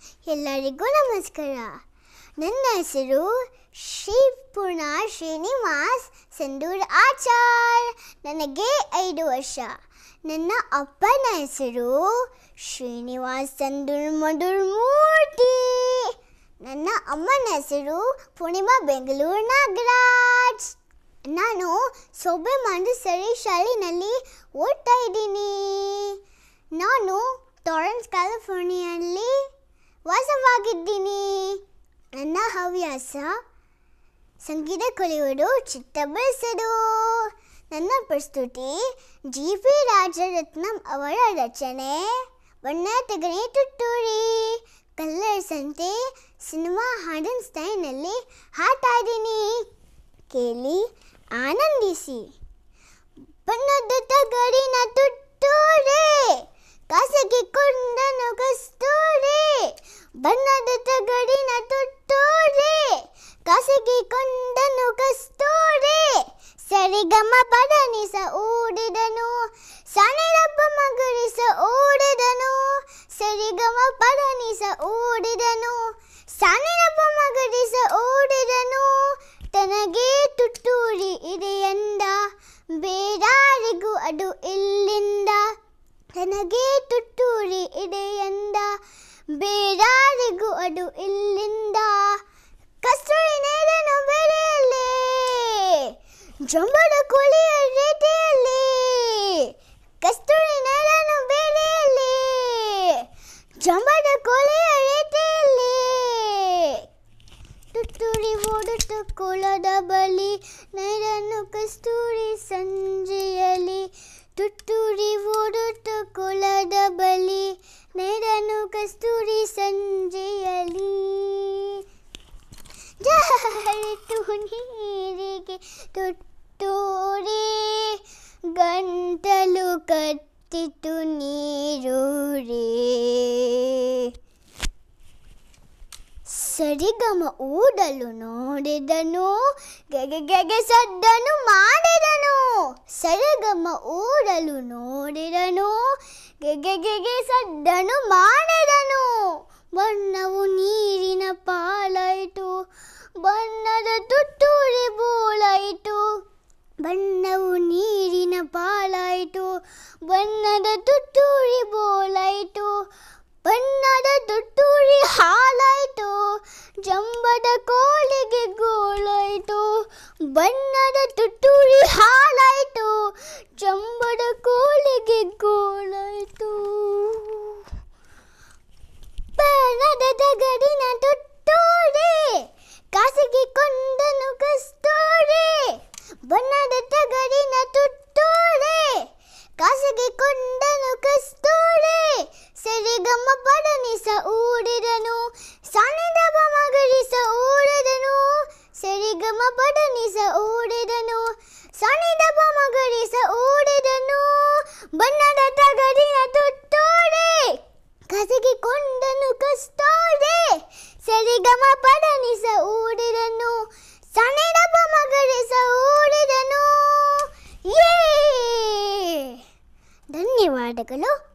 ಎಲ್ಲರಿಗೂ ನಮಸ್ಕಾರ ನನ್ನ ಹೆಸರು ಶ್ರೀ ಪೂರ್ಣ ಶ್ರೀನಿವಾಸ್ ಸಂದೂರ್ ಆಚಾರ್ ನನಗೆ ಐದು ವರ್ಷ ನನ್ನ ಅಪ್ಪನ ಹೆಸರು ಶ್ರೀನಿವಾಸ್ ಸಂದೂರ್ ಮಧುರ್ ಮೂರ್ತಿ ನನ್ನ ಅಮ್ಮನ ಹೆಸರು ಪೂರ್ಣಿಮಾ ಬೆಂಗಳೂರು ನಾಗರಾಜ್ ನಾನು ಸೊಬೆ ಮಾಂಡಸರಿ ಶಾಲೆಯಲ್ಲಿ ಓದ್ತಾ ಇದ್ದೀನಿ ನಾನು ಟಾರೆನ್ಸ್ ಕ್ಯಾಲಿಫೋರ್ನಿಯಲ್ಲಿ ವಾಸವಾಗಿದ್ದೀನಿ ನನ್ನ ಹವ್ಯಾಸ ಸಂಗೀತ ಕಲಿಯುವುದು ಚಿತ್ತ ಬೆಳೆಸೋದು ನನ್ನ ಪ್ರಸ್ತುತಿ ಜಿ ಪಿ ರಾಜರತ್ನಂ ಅವರ ರಚನೆ ಬಣ್ಣ ತಗಣಿ ತುತ್ತೂರಿ ಕಲ್ಲರ್ ಸಂತೆ ಸಿನಿಮಾ ಹಾಡಿನ ಸ್ಟೈಲ್ನಲ್ಲಿ ಹಾಡ್ತಾ ಇದ್ದೀನಿ ಕೇಳಿ ಆನಂದಿಸಿ ಬಣ್ಣದ ತಗಡಿನ ತುತ್ತೂರೆ ಖಾಸಗಿ ಕೊಂಡನು ಕಸ್ತೂರೆ ಬಣ್ಣದ ತಗಡಿನ ತುತ್ತೂರೆ ಖಾಸಗಿ ಕೊಂಡನು ಕಸ್ತೂರೆ ಸರಿಗಮ ಪದನಿಸ ಓಡಿದನು ಸಣಿರಬ್ಬ ಮಗರಿಸ ಓಡಿದನು ಸರಿಗಮ ಪದನಿಸ ಓಡಿದನು ಸಣಿರಬ್ಬ ಮಗರಿಸ ಓಡಿದನು ತನಗೆ ತುತ್ತೂರಿ ಇದೆಯಂದ ಬೇರಾರಿಗೂ ಅದು ಇಲ್ಲಿಂದ ತನಗೆ ತುತ್ತೂರಿ ಇದೆಯಂದ ಬೇರಾರಿಗೂ ಅದು ಇಲ್ಲಿಂದ ಕಸ್ತೂರಿ ನೇರನು ಬೆಳೆಯಲಿ ಜಂಬದ ಕೊಳಿಯ ರೀತಿಯಲ್ಲಿ ಕಸ್ತೂರಿ ನೇರನು ಬೆಳೆಯಲಿ ಜಂಬದ ಕೊಳೆಯ ರೀತಿಯಲ್ಲಿ ತುತ್ತೂರಿ ಓಡುತ್ತ ಕುಲದ ಬಳಿ ನೈರನ್ನು ಕಸ್ತೂರಿ ಸಂಜೆಯಲ್ಲಿ ತುತ್ತೂರಿ ಓಡುತ್ತ ಕುಲದ ಬಳಿ ನೈರನ್ನು ಕಸ್ತೂರಿ ಸಂಜೆಯಲ್ಲಿ ಜಾರಿತು ನೀರಿಗೆ ತುತ್ತೂರಿ ಗಂಟಲು ಕಟ್ಟಿತು ನೀರೂರಿ ಸರಿಗಮ ಊಡಲು ನೋಡಿದನು ಗೆಗೆ ಗೆಗೆ ಸದ್ದನು ಮಾಡಿದನು ಸರಿಗಮ ಊಡಲು ನೋಡಿದನು ಗೆಗೆ ಗೆಗೆ ಸದ್ದನು ಮಾಡಿದನು ಬಣ್ಣವು ನೀರಿನ ಪಾಲಾಯಿತು ಬಣ್ಣದ ತುತ್ತೂರಿ ಬೋಳಾಯಿತು ಬಣ್ಣವು ನೀರಿನ ಪಾಲಾಯಿತು ಬಣ್ಣದ ತುತ್ತೂರಿ ಬೋಳಾಯಿತು ಬಣ್ಣದ ತುತ್ತೂರಿ ಹಾಲಾಯಿತು ಜಂಬದ ಕೋಳಿಗೆ ಗೋಳಾಯಿತು ಬಣ್ಣದ ತುತ್ತೂರಿ ಹಾಲಾಯಿತು ಜಂಬದ ಕೋಳಿಗೆ ಗೋಳಾಯಿತು ಬಣ್ಣದ ತಗಡಿನ ತುತ್ತೂರಿ ಖಾಸಗಿ ಕೊಂಡನು ಕಸ್ತೂರಿ ಬಣ್ಣದ ತಗಡಿನ ತುತ್ತೂರಿ ಖಾಸಗಿ ಕೊಂಡನು ಕಸ್ತೂರಿ ಸರಿಗಮ್ಮ ಪಡನಿಸ ಊಡಿದನು ಸಣಿದಬ ಮಗರಿಸ ಊಡಿದನು ಸರಿಗಮ ಪಡನಿಸ ಊಡಿದನು ಸಣಿದಬ ಮಗರಿಸ ಊಡಿದನು ಬಣ್ಣದ ತಗಡಿನ ತುತ್ತೂರಿ ಕಸಗಿ ಕೊಂಡನು ಕಸ್ತೂರಿ ಸರಿಗಮ ಪಡನಿಸ ಊಡಿದನು ಸಣಿದಬ ಮಗರಿಸ ಊಡಿದನು ಯೇ ಧನ್ಯವಾದಗಳು